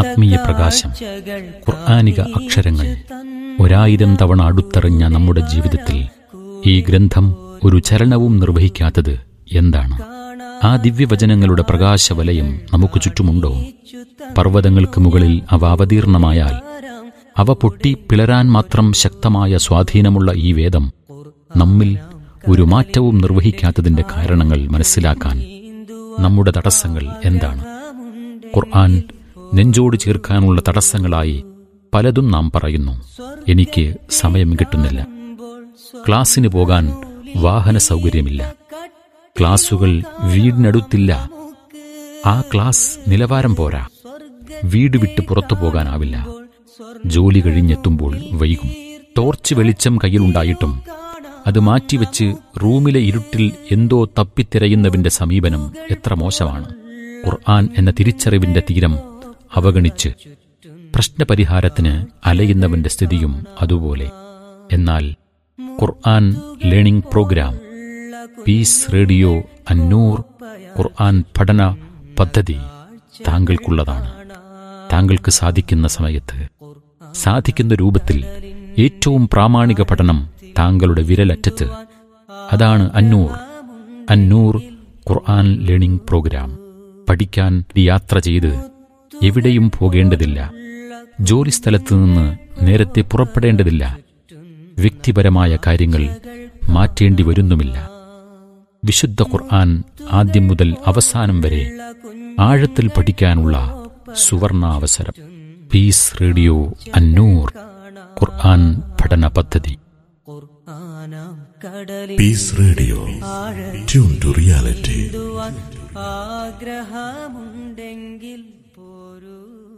ആത്മീയ പ്രകാശം ഖുർആാനിക അക്ഷരങ്ങൾ ഒരായിരം തവണ അടുത്തെറിഞ്ഞ നമ്മുടെ ജീവിതത്തിൽ ഈ ഗ്രന്ഥം ഒരു ചലനവും നിർവഹിക്കാത്തത് എന്താണ് ആ ദിവ്യവചനങ്ങളുടെ പ്രകാശവലയം നമുക്ക് ചുറ്റുമുണ്ടോ പർവ്വതങ്ങൾക്ക് മുകളിൽ അവ അവതീർണമായാൽ അവ പൊട്ടി പിളരാൻ മാത്രം ശക്തമായ സ്വാധീനമുള്ള ഈ വേദം നമ്മിൽ ഒരു മാറ്റവും നിർവഹിക്കാത്തതിന്റെ കാരണങ്ങൾ മനസ്സിലാക്കാൻ നമ്മുടെ തടസ്സങ്ങൾ എന്താണ് ഖുർആൻ നെഞ്ചോട് ചേർക്കാനുള്ള തടസ്സങ്ങളായി പലതും നാം പറയുന്നു എനിക്ക് സമയം കിട്ടുന്നില്ല ക്ലാസ്സിന് പോകാൻ വാഹന സൗകര്യമില്ല ക്ലാസുകൾ വീടിനടുത്തില്ല ആ ക്ലാസ് നിലവാരം പോരാ വീട് വിട്ട് പുറത്തു പോകാനാവില്ല ജോലി കഴിഞ്ഞെത്തുമ്പോൾ വൈകും ടോർച്ച് വെളിച്ചം കയ്യിലുണ്ടായിട്ടും അത് മാറ്റിവെച്ച് റൂമിലെ ഇരുട്ടിൽ എന്തോ തപ്പിത്തിരയുന്നവന്റെ സമീപനം എത്ര മോശമാണ് ഖുർആൻ എന്ന തിരിച്ചറിവിന്റെ തീരം അവഗണിച്ച് പ്രശ്നപരിഹാരത്തിന് അലയുന്നവന്റെ സ്ഥിതിയും അതുപോലെ എന്നാൽ Quran learning program peace radio Annoor Quran പഠന പദ്ധതി താങ്കൾക്കുള്ളതാണ് താങ്കൾക്ക് സാധിക്കുന്ന സമയത്ത് സാധിക്കുന്ന രൂപത്തിൽ ഏറ്റവും പ്രാമാണിക പഠനം താങ്കളുടെ വിരലറ്റത്ത് അതാണ് അന്നൂർ അന്നൂർ ഖുർആൻ ലേണിംഗ് പ്രോഗ്രാം പഠിക്കാൻ യാത്ര ചെയ്ത് എവിടെയും പോകേണ്ടതില്ല ജോലിസ്ഥലത്ത് നിന്ന് നേരത്തെ പുറപ്പെടേണ്ടതില്ല വ്യക്തിപരമായ കാര്യങ്ങൾ മാറ്റേണ്ടി വരുന്നുമില്ല വിശുദ്ധ ഖുർആൻ ആദ്യം മുതൽ അവസാനം വരെ ആഴത്തിൽ പഠിക്കാനുള്ള സുവർണാവസരം പീസ് റേഡിയോ അന്നൂർ ഖുർആൻ പഠന പദ്ധതി peace radio tune to reality ആഗ്രഹമുണ്ടെങ്കിൽ പോരൂ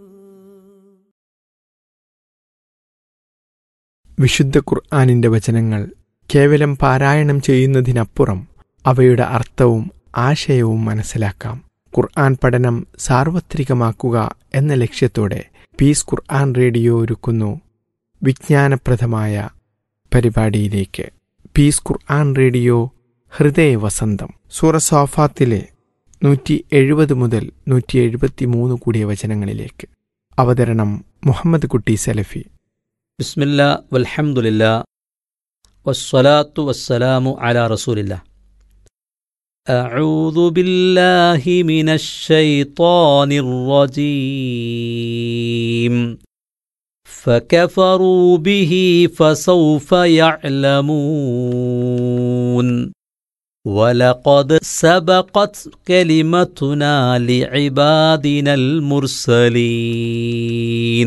വിശുദ്ധ ഖുർആാനിന്റെ വചനങ്ങൾ കേവലം പാരായണം ചെയ്യുന്നതിനപ്പുറം അവയുടെ അർത്ഥവും ആശയവും മനസ്സിലാക്കാം ഖുർആൻ പഠനം സാർവത്രികമാക്കുക എന്ന ലക്ഷ്യത്തോടെ പീസ് ഖുർആൻ റേഡിയോ ഒരുക്കുന്നു വിജ്ഞാനപ്രദമായ പരിപാടിയിലേക്ക് പീസ് ഖുർആൻ റേഡിയോ ഹൃദയ വസന്തം സൂറസാഫാത്തിലെ നൂറ്റി എഴുപത് മുതൽ നൂറ്റി എഴുപത്തി മൂന്ന് കൂടിയ വചനങ്ങളിലേക്ക് അവതരണം മുഹമ്മദ് കുട്ടി സലഫി ബിസ്മില്ല വൽഹംദുലില്ല വസ്സലാത്തു വസ്സലാമു അലാ റസൂലില്ല أعوذ بالله من الشيطان الرجيم فكفروا به فسوف يعلمون ولقد سبقت كلمتنا لعبادنا المرسلين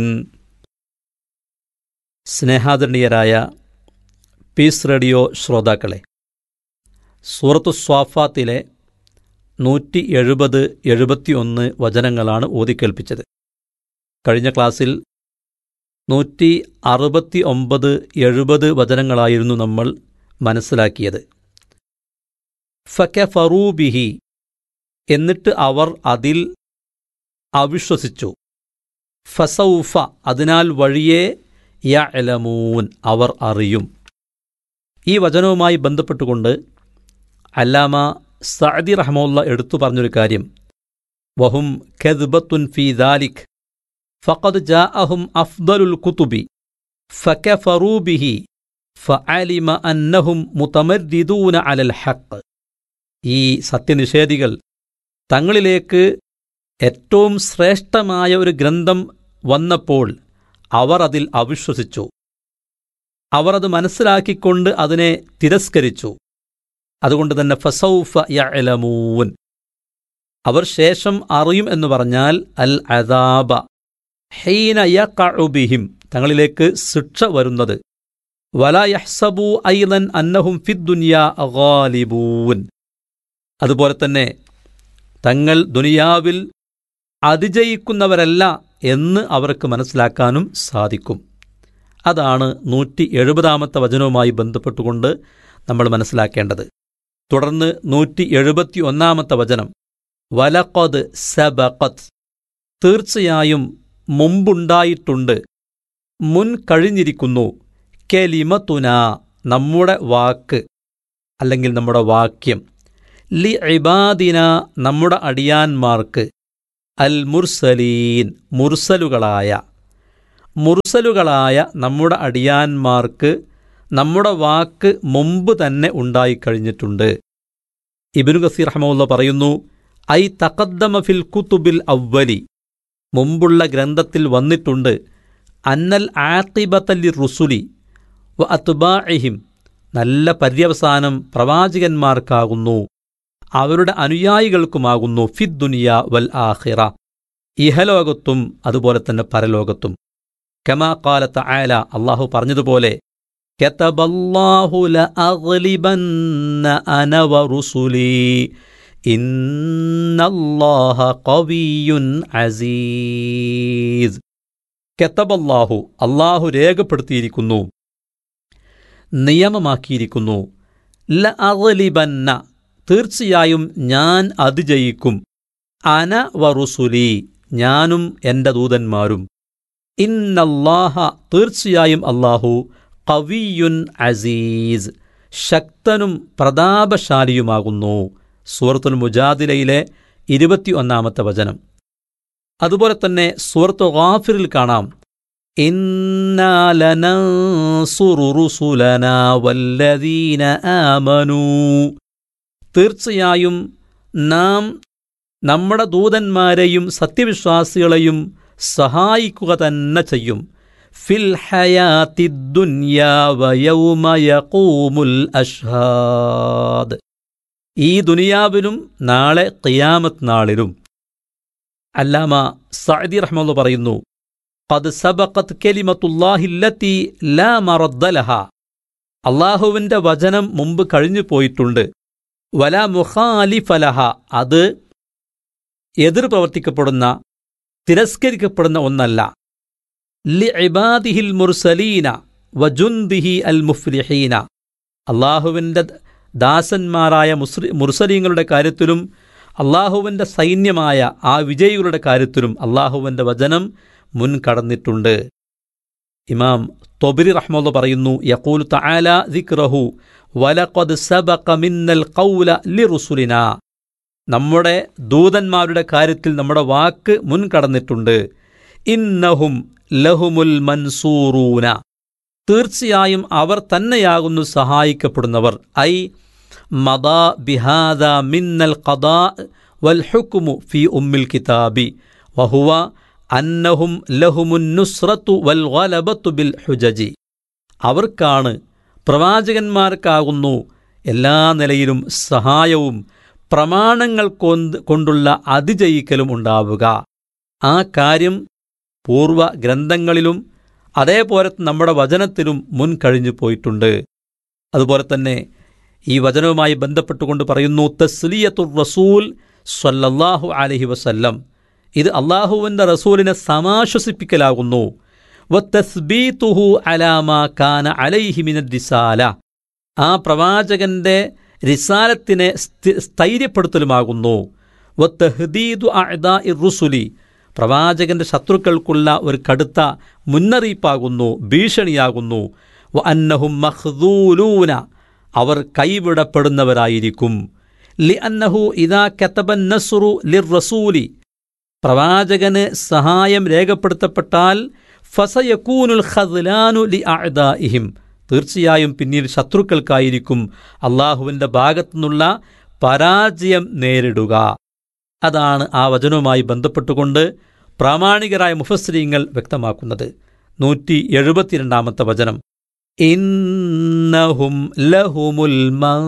സ്നേഹാദരണീയരായ പീസ് റേഡിയോ ശ്രോതാക്കളെ സൂറത്തു സ്വാഫാത്തിലെ നൂറ്റി എഴുപത് എഴുപത്തിയൊന്ന് വചനങ്ങളാണ് ഓതിക്കേൽപ്പിച്ചത് കഴിഞ്ഞ ക്ലാസ്സിൽ നൂറ്റി അറുപത്തി ഒമ്പത് എഴുപത് വചനങ്ങളായിരുന്നു നമ്മൾ മനസ്സിലാക്കിയത് ഫക്ക ഫറൂബിഹി എന്നിട്ട് അവർ അതിൽ അവിശ്വസിച്ചു ഫസൗഫ അതിനാൽ വഴിയെ യഅലമൂൻ അവർ അറിയും ഈ വചനവുമായി ബന്ധപ്പെട്ടുകൊണ്ട് അല്ലാമ സഅദി റഹ്മുള്ള എടുത്തു പറഞ്ഞൊരു കാര്യം വഹും ഖദ്ബത്തുൻ ഫീ ദാലിക് ഫഖദ് ജാഅഹും അഫ്ദലുൽ കുതുബി ഫകഫറൂ ബിഹി ഫഅലിമ അന്നഹും മുതമർദിദൂന അലൽ ഹഖ് ഈ സത്യനിഷേധികൾ തങ്ങളിലേക്ക് ഏറ്റവും ശ്രേഷ്ഠമായ ഒരു ഗ്രന്ഥം വന്നപ്പോൾ അവർ അതിൽ അവിശ്വസിച്ചു അവർ അത് മനസ്സിലാക്കിക്കൊണ്ട് അതിനെ തിരസ്കരിച്ചു അതുകൊണ്ട് തന്നെ ഫസൗഫ യഅലമൂൻ അവർ ശേഷം അറിയും എന്ന് പറഞ്ഞാൽ അൽ അദാബ ഹീന യഖഉബിഹിം തങ്ങളിലേക്ക് ശിക്ഷ വരുന്നത് വല യഹ്സബു ഐലൻ അന്നഹും ഫിദ്ദുനിയ ഗാലിബൂൻ അതുപോലെ തന്നെ തങ്ങൾ ദുനിയാവിൽ അതിജയിക്കുന്നവരല്ല എന്ന് അവർക്ക് മനസ്സിലാക്കാനും സാധിക്കും അതാണ് നൂറ്റി എഴുപതാമത്തെ വചനവുമായി ബന്ധപ്പെട്ടുകൊണ്ട് നമ്മൾ മനസ്സിലാക്കേണ്ടത് തുടർന്ന് നൂറ്റി എഴുപത്തി ഒന്നാമത്തെ വചനം വലഖദ് സബഖത് തീർച്ചയായും മുമ്പുണ്ടായിട്ടുണ്ട് മുൻ കഴിഞ്ഞിരിക്കുന്നു കെലിമത്തുന നമ്മുടെ വാക്ക് അല്ലെങ്കിൽ നമ്മുടെ വാക്യം ലി ഇബാദിന നമ്മുടെ അടിയാന്മാർക്ക് അൽ മുർസലീൻ മുർസലുകളായ മുർസലുകളായ നമ്മുടെ അടിയാന്മാർക്ക് നമ്മുടെ വാക്ക് മുമ്പ് തന്നെ ഉണ്ടായിക്കഴിഞ്ഞിട്ടുണ്ട് ഇബിനു ഗസീർ റഹമുല്ല പറയുന്നു ഐ തഖദ്ദമ ഫിൽ കുത്തുബിൽ അവ്വലി മുമ്പുള്ള ഗ്രന്ഥത്തിൽ വന്നിട്ടുണ്ട് അന്നൽ ആത്തിബത്തല്ലി റുസുലി വ അത്തുബാഇഹിം നല്ല പര്യവസാനം പ്രവാചകന്മാർക്കാകുന്നു അവരുടെ അനുയായികൾക്കുമാകുന്നു ഫിദ് ദുനിയ വൽ ആഖിറ ഇഹലോകത്തും അതുപോലെ തന്നെ പരലോകത്തും കമാ കാലത്ത് ആല അള്ളാഹു പറഞ്ഞതുപോലെ കെത്തബല്ലാഹു ലഅഗ്ലിബന്ന അന വറുസുലി ഇന്നല്ലാഹ ഖവിയ്യുൻ അസീസ് കെത്തബല്ലാഹു അള്ളാഹു രേഖപ്പെടുത്തിയിരിക്കുന്നു നിയമമാക്കിയിരിക്കുന്നു ല അഗ്ലിബന്ന തീർച്ചയായും ഞാൻ അതിജയിക്കും അന വറുസുലി ഞാനും എൻ്റെ ദൂതന്മാരും ഇന്നല്ലാഹ തീർച്ചയായും അല്ലാഹു കവിയുൻ അസീസ് ശക്തനും പ്രതാപശാലിയുമാകുന്നു സൂറത്തുൽ മുജാദിലയിലെ ഇരുപത്തിയൊന്നാമത്തെ വചനം അതുപോലെ തന്നെ സൂറത്ത് ഗാഫിറിൽ കാണാം ഇന്നാലനസുറുസുലന വല്ലദീന ആമനൂ തീർച്ചയായും നാം നമ്മുടെ ദൂതന്മാരെയും സത്യവിശ്വാസികളെയും സഹായിക്കുക തന്നെ ചെയ്യും ഫിൽ ഹയാത്തി ദുന്യാവയൗമയകൂമുൽ അഷ്ഹാദ് ഈ ദുനിയാവിലും നാളെ ഖിയാമത്ത് നാളിലും അല്ലാമ സഅദി റഹ്മുള്ള പറയുന്നു ഖദ് സബഖത് കലിമത്തുല്ലാഹില്ലത്തി ലാ മറദ്ദലഹ അള്ളാഹുവിൻ്റെ വചനം മുമ്പ് കഴിഞ്ഞു പോയിട്ടുണ്ട് വല മുഖാലിഫലഹ അത് എതിർ പ്രവർത്തിക്കപ്പെടുന്ന തിരസ്കരിക്കപ്പെടുന്ന ഒന്നല്ല ലി ഇബാദിഹിൽ മുർസലീന വജുന്ദിഹി അൽ മുഫ്ലിഹീന അള്ളാഹുവിൻ്റെ ദാസന്മാരായ മുസ്രി മുർസലീങ്ങളുടെ കാര്യത്തിലും അള്ളാഹുവിൻ്റെ സൈന്യമായ ആ വിജയികളുടെ കാര്യത്തിലും അള്ളാഹുവിൻ്റെ വചനം മുൻകടന്നിട്ടുണ്ട് ഇമാം തൊബിരി റഹ്മുള്ള പറയുന്നു യഖൂൽ തആല ദിക്റഹു വലഖദ് സബഖ മിന്നൽ ഖൗല ലിറുസുലിന നമ്മുടെ ദൂതന്മാരുടെ കാര്യത്തിൽ നമ്മുടെ വാക്ക് മുൻകടന്നിട്ടുണ്ട് ഇന്നഹും ലഹുമുൽ മൻസൂറൂന തീർച്ചയായും അവർ തന്നെയാകുന്നു സഹായിക്കപ്പെടുന്നവർ ഐ മദാ ബിഹാദ മിന്നൽ ഖദാ വൽ ഹുക്മു ഫി ഉമ്മിൽ കിതാബി വഹുവ അന്നഹും ലഹുമുൻ നുസ്രത്തു വൽ ഗലബത്തു ബിൽ ഹുജജി അവർക്കാണ് പ്രവാചകന്മാർക്കാകുന്നു എല്ലാ നിലയിലും സഹായവും പ്രമാണങ്ങൾ കൊന്ത് കൊണ്ടുള്ള അതിജയിക്കലും ഉണ്ടാവുക ആ കാര്യം പൂർവ ഗ്രന്ഥങ്ങളിലും അതേപോലെ നമ്മുടെ വചനത്തിലും മുൻ കഴിഞ്ഞു പോയിട്ടുണ്ട് അതുപോലെ തന്നെ ഈ വചനവുമായി ബന്ധപ്പെട്ടുകൊണ്ട് പറയുന്നു തസ്ലിയത്തുർ റസൂൽ സ്വല്ലല്ലാഹു അലഹി വസല്ലം ഇത് അള്ളാഹുവിൻ്റെ റസൂലിനെ സമാശ്വസിപ്പിക്കലാകുന്നു വത്തസ്ബീതുഹു അലാമ കാന അലൈഹി മിന റിസാല ആ പ്രവാചകന്റെ റിസാലത്തിനെ സ്ഥി- സ്ഥൈര്യപ്പെടുത്തലുമാകുന്നു വത്തഹദീദു അഅദാ റുസുലി പ്രവാചകന്റെ ശത്രുക്കൾക്കുള്ള ഒരു കടുത്ത മുന്നറിയിപ്പാകുന്നു ഭീഷണിയാകുന്നു വ അന്നഹും മഖ്ദൂലൂന അവർ കൈവിടപ്പെടുന്നവരായിരിക്കും ലി അന്നഹു ഇദാ കത്തബൻ നസ്റു ലിർ റസൂലി പ്രവാചകന് സഹായം രേഖപ്പെടുത്തപ്പെട്ടാൽ ഫസയക്കൂനുൽ ഖദ്ലാനു ലി അഅദാഇഹിം തീർച്ചയായും പിന്നീട് ശത്രുക്കൾക്കായിരിക്കും അള്ളാഹുവിൻ്റെ ഭാഗത്തുനിന്നുള്ള പരാജയം നേരിടുക അതാണ് ആ വചനവുമായി ബന്ധപ്പെട്ടുകൊണ്ട് പ്രാമാണികരായ മുഫസ്രീങ്ങൾ വ്യക്തമാക്കുന്നത് നൂറ്റി എഴുപത്തിരണ്ടാമത്തെ വചനം ഇന്നഹും ലഹുമുൽ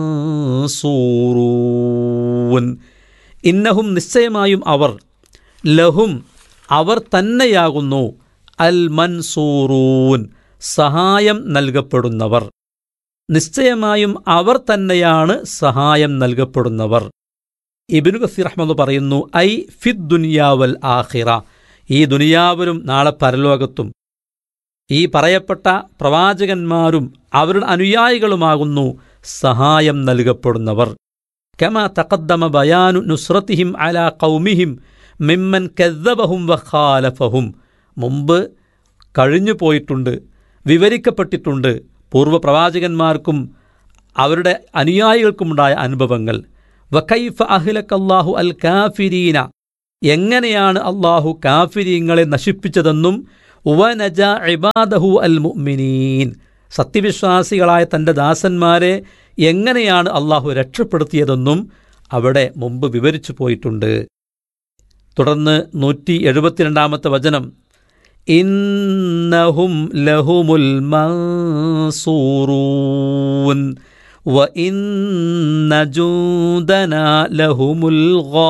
മൻസൂറൂൻ ഇന്നഹും നിശ്ചയമായും അവർ ലഹും അവർ തന്നെയാകുന്നു അൽ മൻസൂറൂൻ സഹായം നൽകപ്പെടുന്നവർ നിശ്ചയമായും അവർ തന്നെയാണ് സഹായം നൽകപ്പെടുന്നവർ ഇബിനു ഗസീർ അഹമ്മദ് പറയുന്നു ഐ ഫിദ് ദുനിയാവൽ ആഖിറ ഈ ദുനിയാവിലും നാളെ പരലോകത്തും ഈ പറയപ്പെട്ട പ്രവാചകന്മാരും അവരുടെ അനുയായികളുമാകുന്നു സഹായം നൽകപ്പെടുന്നവർ കമ തഖദ്ദമ ബയാനു നുസ്രത്തിഹിം അലാ കൗമിഹിം മിമ്മൻ കെദ്ദബഹും വഖാലഫഹും മുമ്പ് കഴിഞ്ഞു പോയിട്ടുണ്ട് വിവരിക്കപ്പെട്ടിട്ടുണ്ട് പൂർവ്വ പ്രവാചകന്മാർക്കും അവരുടെ അനുയായികൾക്കുമുണ്ടായ അനുഭവങ്ങൾ വക്കൈഫ അഹ്ലക്കല്ലാഹു അൽ കാഫിരീന എങ്ങനെയാണ് അള്ളാഹു കാഫിരിങ്ങളെ നശിപ്പിച്ചതെന്നും വനജ ഇബാദഹു അൽ മുഅ്മിനീൻ സത്യവിശ്വാസികളായ തൻ്റെ ദാസന്മാരെ എങ്ങനെയാണ് അള്ളാഹു രക്ഷപ്പെടുത്തിയതെന്നും അവിടെ മുമ്പ് വിവരിച്ചു പോയിട്ടുണ്ട് തുടർന്ന് നൂറ്റി എഴുപത്തിരണ്ടാമത്തെ വചനം ഇന്നഹും ലഹുമുൽ മൻസൂറൂൻ വ ഇന്ന ജൂദനാ ലഹുമുൽ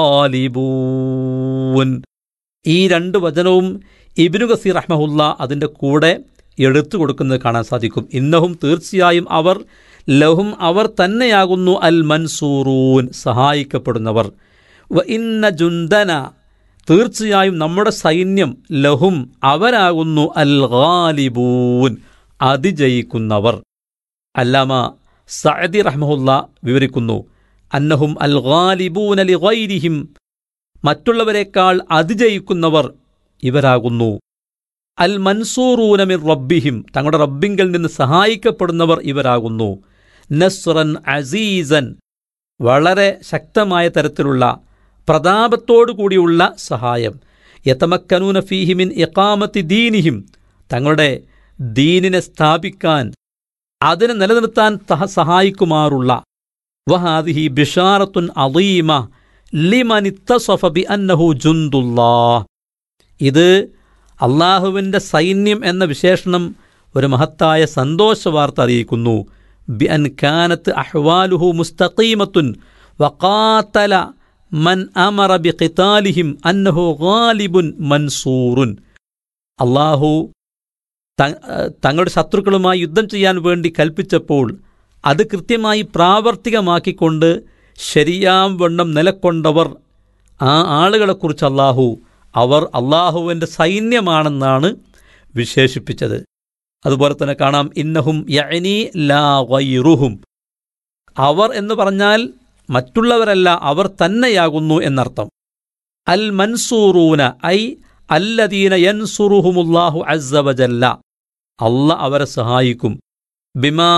ഗാലിബൂൻ ഈ രണ്ട് വചനവും ഇബ്നു ഗസീർ റഹ്മഹുല്ല അതിൻ്റെ കൂടെ എടുത്തു കൊടുക്കുന്നത് കാണാൻ സാധിക്കും ഇന്നഹും തീർച്ചയായും അവർ ലഹും അവർ തന്നെയാകുന്നു അൽ മൻസൂറൂൻ സഹായിക്കപ്പെടുന്നവർ വ ഇന്ന ജുന്ദന തീർച്ചയായും നമ്മുടെ സൈന്യം ലഹും അവരാകുന്നു അൽ ഗാലിബൂൻ അതിജയിക്കുന്നവർ അല്ലാമ സഅദി റഹ്മഹുല്ല വിവരിക്കുന്നു അന്നഹും അൽ ഗാലിബൂൻ അലി ഗൈരിഹിം മറ്റുള്ളവരെക്കാൾ അതിജയിക്കുന്നവർ ഇവരാകുന്നു അൽ മൻസൂറൂനമിർ റബ്ബിഹിം തങ്ങളുടെ റബ്ബിങ്കിൽ നിന്ന് സഹായിക്കപ്പെടുന്നവർ ഇവരാകുന്നു നസ്റൻ അസീസൻ വളരെ ശക്തമായ തരത്തിലുള്ള പ്രതാപത്തോടു കൂടിയുള്ള സഹായം യതമക്കനൂന ഫീഹിമിൻ ഇഖാമത്തി ദീനിഹിം തങ്ങളുടെ ദീനിനെ സ്ഥാപിക്കാൻ അതിനെ നിലനിർത്താൻ തഹ- സഹായിക്കുമാറുള്ള വഹാദിഹി ബിഷാറത്തുൻ അദീമ ലിമനിത്തസഫ ബി അന്നഹു ജുന്ദുല്ലാ ഇത് അള്ളാഹുവിൻ്റെ സൈന്യം എന്ന വിശേഷണം ഒരു മഹത്തായ സന്തോഷ വാർത്ത അറിയിക്കുന്നു ബി അൻ കാനത്ത് അഹ്വാലുഹു മുസ്തഖീമത്തുൻ വഖാത്തല മൻ അമറ ബി ഖിതാലിഹിം അന്നഹു ഗാലിബുൻ മൻസൂറുൻ അള്ളാഹു ത- തങ്ങളുടെ ശത്രുക്കളുമായി യുദ്ധം ചെയ്യാൻ വേണ്ടി കൽപ്പിച്ചപ്പോൾ അത് കൃത്യമായി പ്രാവർത്തികമാക്കിക്കൊണ്ട് ശരിയാം വണ്ണം നിലക്കൊണ്ടവർ ആ ആളുകളെക്കുറിച്ച് അള്ളാഹു അവർ അള്ളാഹുവിൻ്റെ സൈന്യമാണെന്നാണ് വിശേഷിപ്പിച്ചത് അതുപോലെ തന്നെ കാണാം ഇന്നഹും യഅനി ലാ വൈറുഹും അവർ എന്ന് പറഞ്ഞാൽ മറ്റുള്ളവരല്ല അവർ തന്നെയാകുന്നു എന്നർത്ഥം അൽ മൻസൂറൂന ഐ അല്ലദീന യൻസുറുഹുമുല്ലാഹു അസ്സവജല്ല അല്ല അവരെ സഹായിക്കും ബിമാ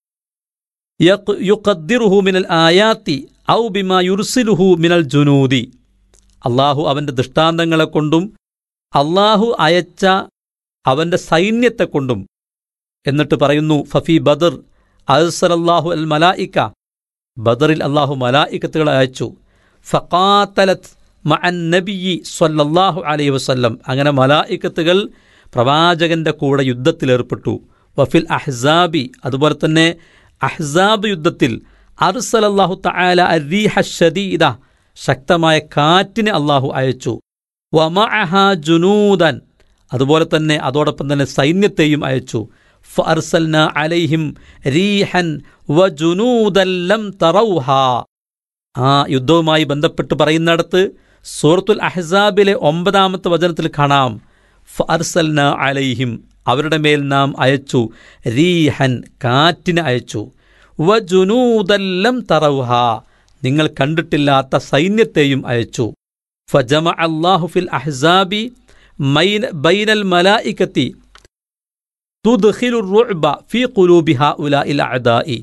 യഖ്- യുഖദ്ദിറുഹു മിനൽ ആയാത്തി ഔ ബിമാ യുർസിലുഹു മിനൽ ജുനൂദി അള്ളാഹു അവൻ്റെ ദൃഷ്ടാന്തങ്ങളെ കൊണ്ടും അള്ളാഹു അയച്ച അവൻ്റെ സൈന്യത്തെ കൊണ്ടും എന്നിട്ട് പറയുന്നു ഫഫി ബദർ അൽസലല്ലാഹു അൽ മലായിക്ക ബദറിൽ അള്ളാഹു മലായിക്കത്തുകളെ അയച്ചു ഫഖാത്തലത്ത് മഅൻ നബിയി സ്വല്ലല്ലാഹു അലൈഹി വസല്ലം അങ്ങനെ മലായിക്കത്തുകൾ പ്രവാചകന്റെ കൂടെ യുദ്ധത്തിലേർപ്പെട്ടു വഫിൽ അഹ്സാബി അതുപോലെ തന്നെ അഹ്സാബ് യുദ്ധത്തിൽ അർസലല്ലാഹു തആല അരീഹ ഷദീദ ശക്തമായ കാറ്റിനെ അള്ളാഹു അയച്ചു വമഅഹ ജുനൂദൻ അതുപോലെ തന്നെ അതോടൊപ്പം തന്നെ സൈന്യത്തെയും അയച്ചു ഫഅർസൽന അലൈഹിം റീഹൻ വജുനൂദൻ ലം തറൗഹ ആ യുദ്ധവുമായി ബന്ധപ്പെട്ട് പറയുന്നിടത്ത് സൂറത്തുൽ അഹ്സാബിലെ ഒമ്പതാമത്തെ വചനത്തിൽ കാണാം ഫഅർസൽന അലൈഹിം അവരുടെ മേൽ നാം അയച്ചു റീഹൻ കാറ്റിനെ അയച്ചു വജുനൂദല്ലം തറൗഹ നിങ്ങൾ കണ്ടിട്ടില്ലാത്ത സൈന്യത്തെയും അയച്ചു ഫജമ അള്ളാഹു ഫിൽ അഹ്സാബി മൈന ബൈനൽ മലായിക്കത്തി തുദ്ഖിലു റുഅബ ഫീ ഖുലൂബി ഹഉലാഇൽ അഅദാഇ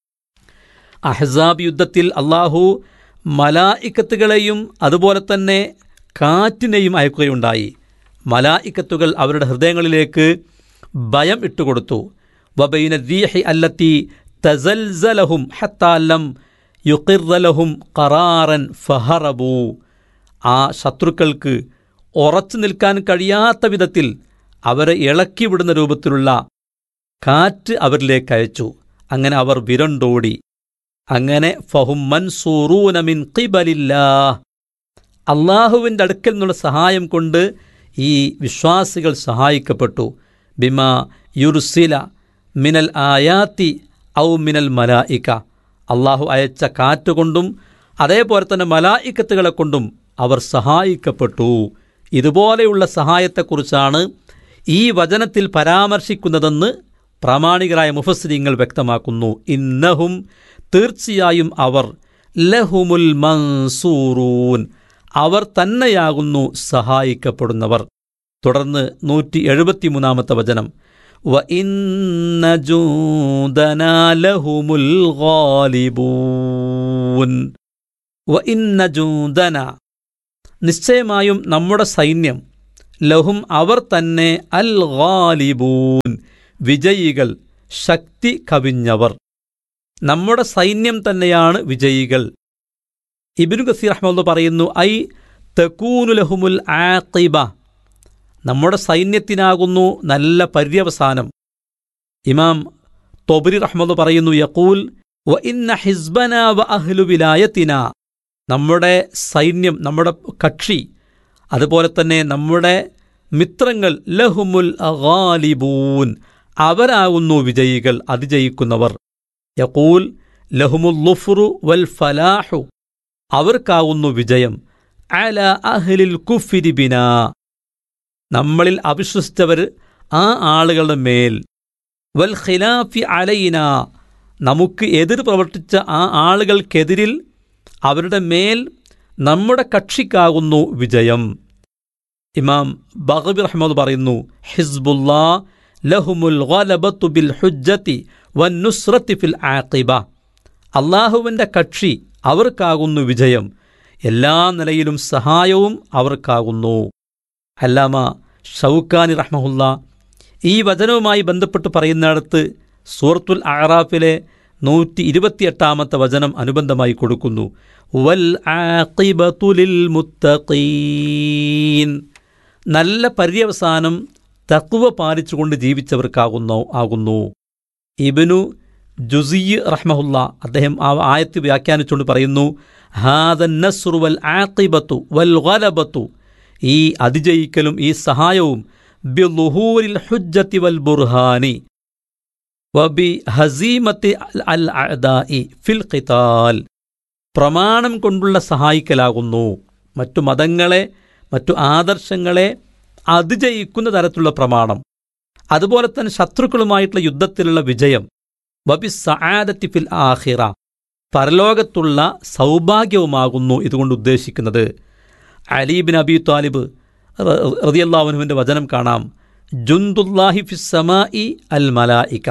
അഹ്സാബ് യുദ്ധത്തിൽ അള്ളാഹു മലായിക്കത്തുകളെയും അതുപോലെ തന്നെ കാറ്റിനെയും അയക്കുകയുണ്ടായി മലായിക്കത്തുകൾ അവരുടെ ഹൃദയങ്ങളിലേക്ക് ഭയം ഇട്ടുകൊടുത്തു വബൈന റീഹി അല്ലത്തി തസൽസലഹും ഹത്താലം യുക്കിർലഹും ഖറാറൻ ഫഹറബു ആ ശത്രുക്കൾക്ക് ഉറച്ചു നിൽക്കാൻ കഴിയാത്ത വിധത്തിൽ അവരെ ഇളക്കിവിടുന്ന രൂപത്തിലുള്ള കാറ്റ് അവരിലേക്ക് അയച്ചു അങ്ങനെ അവർ വിരണ്ടോടി അങ്ങനെ ഫഹും മൻസൂറൂന മിൻ ഖിബലില്ലാ അള്ളാഹുവിൻ്റെ അടുക്കൽ നിന്നുള്ള സഹായം കൊണ്ട് ഈ വിശ്വാസികൾ സഹായിക്കപ്പെട്ടു ബിമ യുർസില മിനൽ ആയാത്തി ഔ മിനൽ മലായിക്ക അള്ളാഹു അയച്ച കാറ്റുകൊണ്ടും അതേപോലെ തന്നെ മലായിക്കത്തുകളെ കൊണ്ടും അവർ സഹായിക്കപ്പെട്ടു ഇതുപോലെയുള്ള സഹായത്തെക്കുറിച്ചാണ് ഈ വചനത്തിൽ പരാമർശിക്കുന്നതെന്ന് പ്രാമാണികരായ മുഫസ്ലിങ്ങൾ വ്യക്തമാക്കുന്നു ഇന്നഹും തീർച്ചയായും അവർ ലഹുമുൽ മൻസൂറൂൻ അവർ തന്നെയാകുന്നു സഹായിക്കപ്പെടുന്നവർ തുടർന്ന് നൂറ്റി എഴുപത്തിമൂന്നാമത്തെ വചനം വ ഇന്ന ജൂദനാ ലഹുമുൽ ഗാലിബൂൻ വ ഇന്ന ജൂദന നിശ്ചയമായും നമ്മുടെ സൈന്യം ലഹും അവർ തന്നെ അൽ ഗാലിബൂൻ വിജയികൾ ശക്തി കവിഞ്ഞവർ നമ്മുടെ സൈന്യം തന്നെയാണ് വിജയികൾ ഇബിനു ഗസീർ അഹമ്മദ് പറയുന്നു ഐ തക്കൂനു ലഹുമുൽ ആഖിബ നമ്മുടെ സൈന്യത്തിനാകുന്നു നല്ല പര്യവസാനം ഇമാം തൊബരി റഹ്മദ് പറയുന്നു യക്കൂൽ വ ഇന്ന ഹിസ്ബന വ അഹ്ലു വിലായത്തിന നമ്മുടെ സൈന്യം നമ്മുടെ കക്ഷി അതുപോലെ തന്നെ നമ്മുടെ മിത്രങ്ങൾ ലഹുമുൽ ഗാലിബൂൻ അവരാകുന്നു വിജയികൾ അതിജയിക്കുന്നവർ യക്കൂൽ ലഹുമുൽ ലുഫ്റു വൽ ഫലാഹു അവർക്കാവുന്നു വിജയം അല അഹ്ലിൽ കുഫിരി ബിനാ നമ്മളിൽ അവിശ്വസിച്ചവർ ആ ആളുകളുടെ മേൽ വൽ ഖിലാഫി അലയിന നമുക്ക് എതിർ പ്രവർത്തിച്ച ആ ആളുകൾക്കെതിരിൽ അവരുടെ മേൽ നമ്മുടെ കക്ഷിക്കാകുന്നു വിജയം ഇമാം ബഹബി റഹ്മദ് പറയുന്നു ഹിസ്ബുല്ലാ ലഹുമുൽ ഗലബത്തു ബിൽ ഹുജ്ജത്തി വൻ നുസ്രത്തി ഫിൽ ആഖിബ അള്ളാഹുവിൻ്റെ കക്ഷി അവർക്കാകുന്നു വിജയം എല്ലാ നിലയിലും സഹായവും അവർക്കാകുന്നു അല്ലാമ ഷൗക്കാനി റഹ്മഹുല്ല ഈ വചനവുമായി ബന്ധപ്പെട്ട് പറയുന്നിടത്ത് സൂറത്തുൽ അറാഫിലെ നൂറ്റി ഇരുപത്തിയെട്ടാമത്തെ വചനം അനുബന്ധമായി കൊടുക്കുന്നു വൽ ആഖിബത്തുലിൽ മുത്തഖീൻ നല്ല പര്യവസാനം തക്കുവ പാലിച്ചുകൊണ്ട് ജീവിച്ചവർക്കാകുന്നു ആകുന്നു ഇബനു ജുസി റഹ്മഹുല്ല അദ്ദേഹം ആ ആയത്ത് വ്യാഖ്യാനിച്ചുകൊണ്ട് പറയുന്നു ഹാദൻ നസ്റു വൽ ആഖിബത്തു വൽ ഗലബത്തു ഈ അതിജയിക്കലും ഈ സഹായവും ബിലുഹൂരിൽ ഹുജ്ജത്തി വൽ ബുർഹാനി വബി ഹസീമത്തി അൽ അഅദാഇ ഫിൽ ഖിതാൽ പ്രമാണം കൊണ്ടുള്ള സഹായിക്കലാകുന്നു മറ്റു മതങ്ങളെ മറ്റു ആദർശങ്ങളെ അതിജയിക്കുന്ന തരത്തിലുള്ള പ്രമാണം അതുപോലെ തന്നെ ശത്രുക്കളുമായിട്ടുള്ള യുദ്ധത്തിലുള്ള വിജയം വബി സആദത്തി ഫിൽ ആഹിറ പരലോകത്തുള്ള സൗഭാഗ്യവുമാകുന്നു ഇതുകൊണ്ട് ഉദ്ദേശിക്കുന്നത് അലീബിൻ അബി താലിബ് റതിയല്ലാഹുനുവിൻ്റെ വചനം കാണാം ജുന്ദുല്ലാഹി ഫിസ്സമായി അൽ മലായിക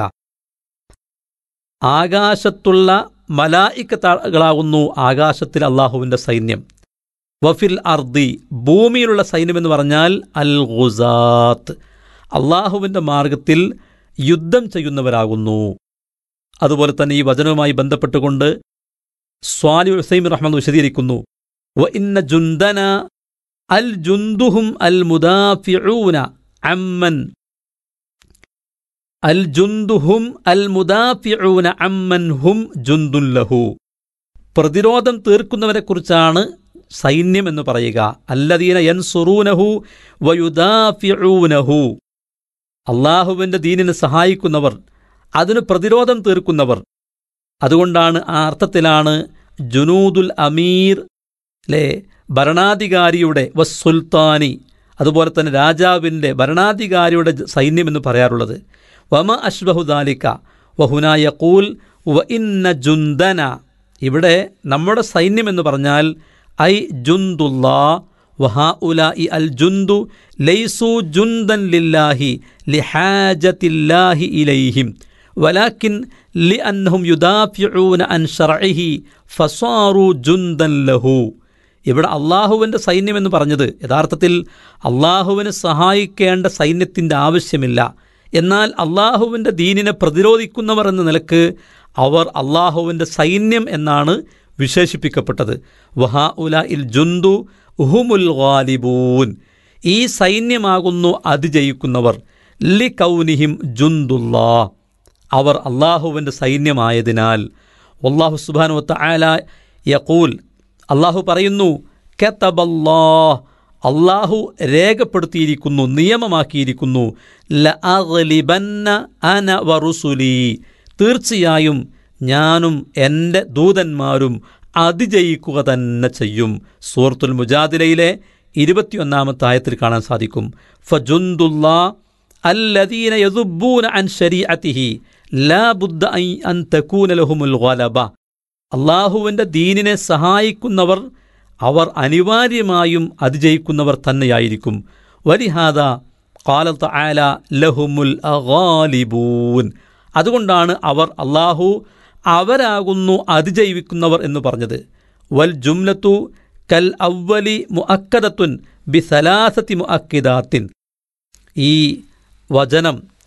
ആകാശത്തുള്ള മലായിക്കത്താകളാകുന്നു ആകാശത്തിൽ അള്ളാഹുവിൻ്റെ സൈന്യം വഫിൽ അർദി ഭൂമിയിലുള്ള സൈന്യമെന്ന് പറഞ്ഞാൽ അൽ ഗുസാത്ത് അള്ളാഹുവിൻ്റെ മാർഗത്തിൽ യുദ്ധം ചെയ്യുന്നവരാകുന്നു അതുപോലെ തന്നെ ഈ വചനവുമായി ബന്ധപ്പെട്ടുകൊണ്ട് സ്വാലി ഹുസൈം റഹ്മദ് വിശദീകരിക്കുന്നു വ ഇന്ന ജുന്ദന അൽ ജുന്ദുഹും അൽ മുദാഫിഊന അമ്മൻ അൽ ജുന്ദുഹും അൽ മുദാഫിഊന അമ്മൻ ഹും ജുന്ദുൻ ലഹു പ്രതിരോധം തീർക്കുന്നവരെക്കുറിച്ചാണ് സൈന്യം എന്ന് പറയുക അല്ലദീന യൻസുറൂനഹു വയുദാഫിഊനഹു അള്ളാഹുവിൻ്റെ ദീനിനെ സഹായിക്കുന്നവർ അതിന് പ്രതിരോധം തീർക്കുന്നവർ അതുകൊണ്ടാണ് ആ അർത്ഥത്തിലാണ് ജുനൂദുൽ അമീർ അല്ലേ ഭരണാധികാരിയുടെ വസ്സുൽത്താനി അതുപോലെ തന്നെ രാജാവിൻ്റെ ഭരണാധികാരിയുടെ സൈന്യം എന്ന് പറയാറുള്ളത് വമ അഷ്ബഹുദാലിക്ക വഹുന യക്കൂൽ വ ഇന്ന ജുന്ദന ഇവിടെ നമ്മുടെ സൈന്യം എന്ന് പറഞ്ഞാൽ ഐ ജുന്ദുല്ലാ വഹാ ഉല ഇ അൽ ജുന്ദു ലൈസു ജുന്ദൻ ലില്ലാഹി ലിഹാജത്തില്ലാഹി ഇലൈഹിം വലാക്കിൻ ലി അന്നഹും യുദാഫിഊന അൻ ഷർഇഹി ഫസാറു ജുന്ദൻ ലഹു ഇവിടെ അള്ളാഹുവിൻ്റെ സൈന്യം എന്ന് പറഞ്ഞത് യഥാർത്ഥത്തിൽ അള്ളാഹുവിനെ സഹായിക്കേണ്ട സൈന്യത്തിൻ്റെ ആവശ്യമില്ല എന്നാൽ അള്ളാഹുവിൻ്റെ ദീനിനെ പ്രതിരോധിക്കുന്നവർ എന്ന നിലക്ക് അവർ അള്ളാഹുവിൻ്റെ സൈന്യം എന്നാണ് വിശേഷിപ്പിക്കപ്പെട്ടത് വഹാ ഉല ഇൽ ജുന്ദു ഉഹുമുൽ ഗാലിബൂൻ ഈ സൈന്യമാകുന്നു അതിജയിക്കുന്നവർ ലി കൗനിഹിം ജുന്ദുല്ലാ അവർ അള്ളാഹുവിൻ്റെ സൈന്യമായതിനാൽ അള്ളാഹു സുബാനുവത്ത ആല യക്കൂൽ അള്ളാഹു പറയുന്നു കെത്തബല്ലാ അള്ളാഹു രേഖപ്പെടുത്തിയിരിക്കുന്നു നിയമമാക്കിയിരിക്കുന്നു ലഅഗ്ലിബന്ന അന വറുസുലി തീർച്ചയായും ഞാനും എൻ്റെ ദൂതന്മാരും അതിജയിക്കുക തന്നെ ചെയ്യും സൂറത്തുൽ മുജാദിലയിലെ ഇരുപത്തിയൊന്നാമത്തെ ആയത്തിൽ കാണാൻ സാധിക്കും ഫജുന്ദുല്ലാ അല്ലദീന യദുബൂന അൻ ശരീഅത്തിഹി ലാ ബുദ്ദ അൻ തകൂന ലഹുമുൽ ഗലബ അള്ളാഹുവിൻ്റെ ദീനിനെ സഹായിക്കുന്നവർ അവർ അനിവാര്യമായും അതിജയിക്കുന്നവർ തന്നെയായിരിക്കും വലിഹാദ കാലത്ത് ആല ലഹുമുൽ അഗാലിബൂൻ അതുകൊണ്ടാണ് അവർ അള്ളാഹു അവരാകുന്നു അതിജീവിക്കുന്നവർ എന്ന് പറഞ്ഞത് വൽ ജുംലത്തു കൽ അവലി മുഅക്കദത്തുൻ ബി സലാസത്തി മുഅക്കിദാത്തിൻ ഈ വചനം